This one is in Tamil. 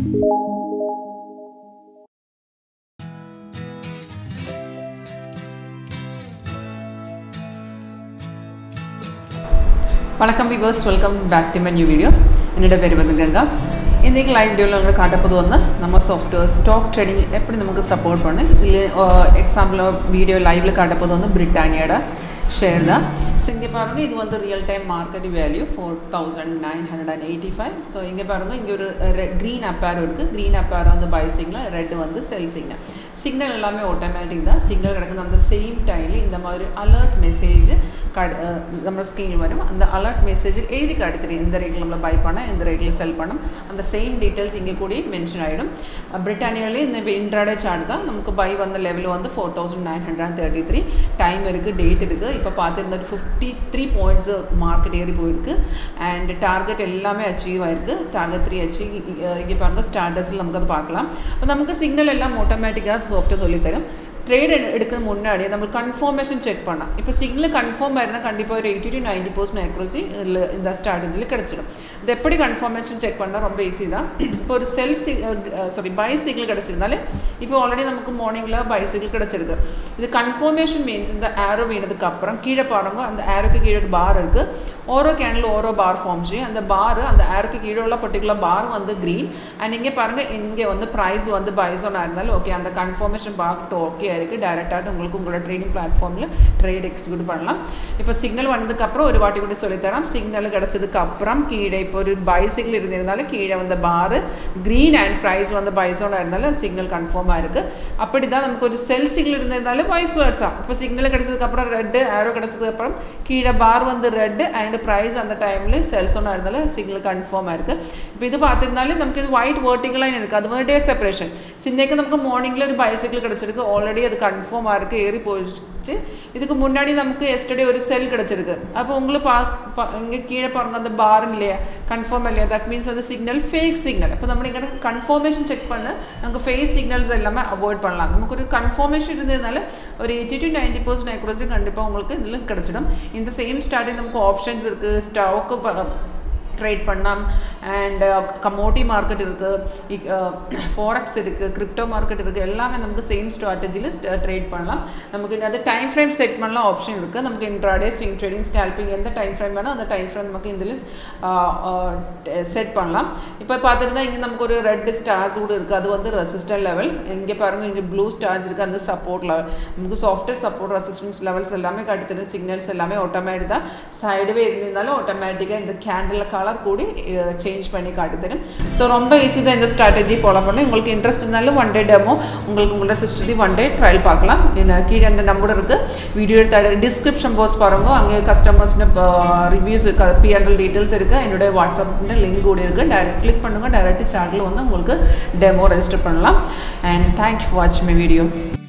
வணக்கம் viewers welcome back to my new video என்னோட പേര് வந்து கங்கா இன்றைக்கி லைவ் வீடியோவில் உங்களுக்கு காட்டப்போது வந்து நம்ம சாஃப்ட்வேர் ஸ்டாக் ட்ரேடிங் எப்படி நமக்கு சப்போர்ட் பண்ணு இதில் எக்ஸாம்பிள் வீடியோ லைவில் காட்டப்போது வந்து பிரிட்டானியோட ஷேர் தான் ஸோ இங்கே பாருங்கள் இது வந்து real time market value four thousand nine hundred and eighty five so இங்கே பாருங்கள் இங்கே ஒரு க்ரீன் அப்பேர் இருக்குது க்ரீன் அப்பேர் வந்து பை சிக்னல் ரெட் வந்து செல் சிக்னல் சிக்னல் எல்லாமே ஆட்டோமேட்டிக் தான் சிக்னல் கிடக்குது அந்த சேம் டைமில் இந்த மாதிரி அலர்ட் மெசேஜ் கட் நம்ம ஸ்க்ரீனில் வரும் அந்த அலர்ட் மெசேஜ் எழுதி காட்டுத்தரும் எந்த ரேட்டில் நம்மளை பை பண்ண எந்த ரேட்டில் செல் பண்ணணும் அந்த சேம் டீட்டெயில்ஸ் இங்கே கூட மென்ஷன் ஆகிடும் பிரிட்டானியாலே இந்த இன்ட்ராடே சார்ட் தான் நமக்கு பை வந்த லெவல் வந்து four thousand nine hundred thirty three time இருக்குது டேட் இருக்குது இப்போ பார்த்துருந்தது ஃபிஃப்டி த்ரீ பாயிண்ட்ஸ் மார்க்கெட் ஏறி போயிருக்கு அண்ட் டார்கெட் எல்லாமே அச்சீவ் ஆயிருக்கு டார்கெட் த்ரீ அச்சீவ் இங்கே பாருங்கள் ஸ்டார்டர்ஸில் நமக்கு அதை பார்க்கலாம் இப்போ நமக்கு சிக்னல் எல்லாம் ஆட்டோமேட்டிக்காக சாஃப்ட்வேர் சொல்லித்தரும் ட்ரேட் எடுக்கிற முன்னாடி நம்ம கன்ஃபர்மேஷன் செக் பண்ணலாம் இப்போ சிக்னல் கன்ஃபார்ம் ஆயிருந்தால் கண்டிப்பாக ஒரு eighty to ninety percent accuracy இல்லை இந்த ஸ்ட்ராட்டஜியில் கிடச்சிடும் இது எப்படி கன்ஃபர்மேஷன் செக் பண்ணால் ரொம்ப ஈஸி தான் இப்போ ஒரு செல் சி சாரி பை சிக்னல் கிடச்சிருந்தாலே இப்போ ஆல்ரெடி நமக்கு மார்னிங்கில் பை சிக்னல் கிடச்சிருக்கு இது கன்ஃபர்மேஷன் மீன்ஸ் இந்த ஆரோ வீணதுக்கு அப்புறம் கீழே பாருங்க அந்த ஆரோக்கு கீழே பார் இருக்குது ஓரோ கேண்டில் ஓரோ பார் ஃபார்ம் செய்யும் அந்த பார் அந்த ஆருக்கு கீழே உள்ள பர்டிகுலர் பார் வந்து க்ரீன் அண்ட் இங்கே பாருங்கள் இங்கே வந்து ப்ரைஸ் வந்து பைசோனாக இருந்தாலும் ஓகே அந்த கன்ஃபர்மேஷன் பார்க்கிட்டு ஓகே இருக்குது டேரெக்டாக உங்களுக்கு உங்களோட ட்ரேடிங் பிளாட்ஃபார்மில் ட்ரேட் எக்ஸிக்யூட் பண்ணலாம் இப்போ சிக்னல் வந்ததுக்கப்புறம் ஒரு வாட்டி கூட சொல்லித்தரோம் சிக்னல் கிடச்சதுக்கு அப்புறம் கீழே இப்போ ஒரு பைசிக்கிள் இருந்திருந்தாலும் கீழே வந்த பார் க்ரீன் அண்ட் ப்ரைஸ் வந்து பைசோனாக இருந்தாலும் சிக்னல் கன்ஃபார்மாக இருக்குது அப்படி தான் நமக்கு ஒரு செல் சிக்னல் இருந்திருந்தாலும் வாய்ஸ் வேர்ட்ஸ் தான் இப்போ சிக்னல் கிடச்சதுக்கப்புறம் ரெட்டு ஆரோ கிடச்சதுக்கப்புறம் கீழே பார் வந்து ரெட்டு அண்ட் ப்ரைஸ் அந்த டைமில் செல்ஸோனாக இருந்தாலும் சிக்னல் கன்ஃபார்மாக இருக்குது இப்போ இது பார்த்துருந்தாலும் நமக்கு இது ஒயிட் வேர்ட்டிங்கலாக இருக்குது அது வந்து டே செப்பரேஷன் சிந்தைக்கு நமக்கு மார்னிங்கில் ஒரு பைசைக்கிள் கிடச்சிருக்கு ஆல்ரெடி அது கன்ஃபார்மாக இருக்குது ஏறி போயிடுச்சு இதுக்கு முன்னாடி நமக்கு எஸ்டர்டே ஒரு செல் கிடச்சிருக்கு அப்போ உங்களுக்கு பா இங்கே கீழே பாருங்க அந்த பாருங்க இல்லையா கன்ஃபார்ம் இல்லையா தட் மீன்ஸ் அந்த சிக்னல் ஃபேக் சிக்னல் இப்போ நம்ம இங்கே கன்ஃபர்மேஷன் செக் பண்ண நமக்கு ஃபேக் சிக்னல்ஸ் எல்லாமே அவாய்ட் பண்ணலாம் நமக்கு ஒரு கன்ஃபர்மேஷன் இருந்ததுனால ஒரு eighty to ninety percent accuracy கண்டிப்பாக உங்களுக்கு இதில் கிடச்சிடும் இந்த சேம் ஸ்டார்டிங் நமக்கு ஆப்ஷன்ஸ் இருக்குது ஸ்டாக்கு ட்ரேட் பண்ணலாம் அண்ட் கமோட்டி மார்க்கெட் இருக்குது ஃபாரெக்ஸ் இருக்குது கிரிப்டோ மார்க்கெட் இருக்குது எல்லாமே நமக்கு சேம் ஸ்ட்ராட்டஜியில் ட்ரேட் பண்ணலாம் நமக்கு அது டைம் ஃப்ரேம் செட் பண்ணலாம் ஆப்ஷன் இருக்குது நமக்கு இன்ட்ராடே ஸ்விங் ட்ரேடிங் ஸ்கேல்பிங் எந்த டைம் ஃப்ரேம் வேணால் அந்த டைம் ஃப்ரேம் நமக்கு இதில் செட் பண்ணலாம் இப்போ பார்த்துருந்தா இங்கே நமக்கு ஒரு ரெட் ஸ்டார்ஸ் கூட இருக்குது அது வந்து ரெசிஸ்டன்ட் லெவல் இங்கே பாருங்கள் இங்கே ப்ளூ ஸ்டார்ஸ் இருக்குது அந்த சப்போர்ட் லெவல் நமக்கு சாஃப்ட்வேர் சப்போர்ட் ரெசிஸ்டன்ஸ் லெவல்ஸ் எல்லாமே காட்டுத்தரும் சிக்னல்ஸ் எல்லாமே ஆட்டோமேட்டிக் தான் சைடுவே இருந்திருந்தாலும் ஆட்டோமேட்டிக்காக இந்த கேண்டில் கலர் கூடி சேஞ்ச் பண்ணி காட்டுத்தரும் ஸோ ரொம்ப ஈஸி தான் இந்த ஸ்ட்ராட்டஜி ஃபாலோ பண்ணி உங்களுக்கு இன்ட்ரெஸ்ட் இருந்தாலும் ஒன் டே டெமோ உங்களுக்கு உங்களோட சிஸ்டத்தையும் ஒன் டே ட்ரையல் பார்க்கலாம் கீழே அந்த நம்பர் இருக்குது வீடியோ எடுத்த டிஸ்கிரிப்ஷன் போஸ்ட் பாருங்க அங்கே கஸ்டமர்ஸ்னு ரிவ்யூஸ் இருக்குது பிஎன்எல் டீட்டெயில்ஸ் இருக்குது என்னுடைய வாட்ஸ்அப்னு லிங்க் கூட இருக்குது டைரக்ட் கிளிக் பண்ணுங்கள் டைரக்ட் சேனலில் வந்து உங்களுக்கு டெமோ ரெஜிஸ்டர் பண்ணலாம் and thank you for watch my video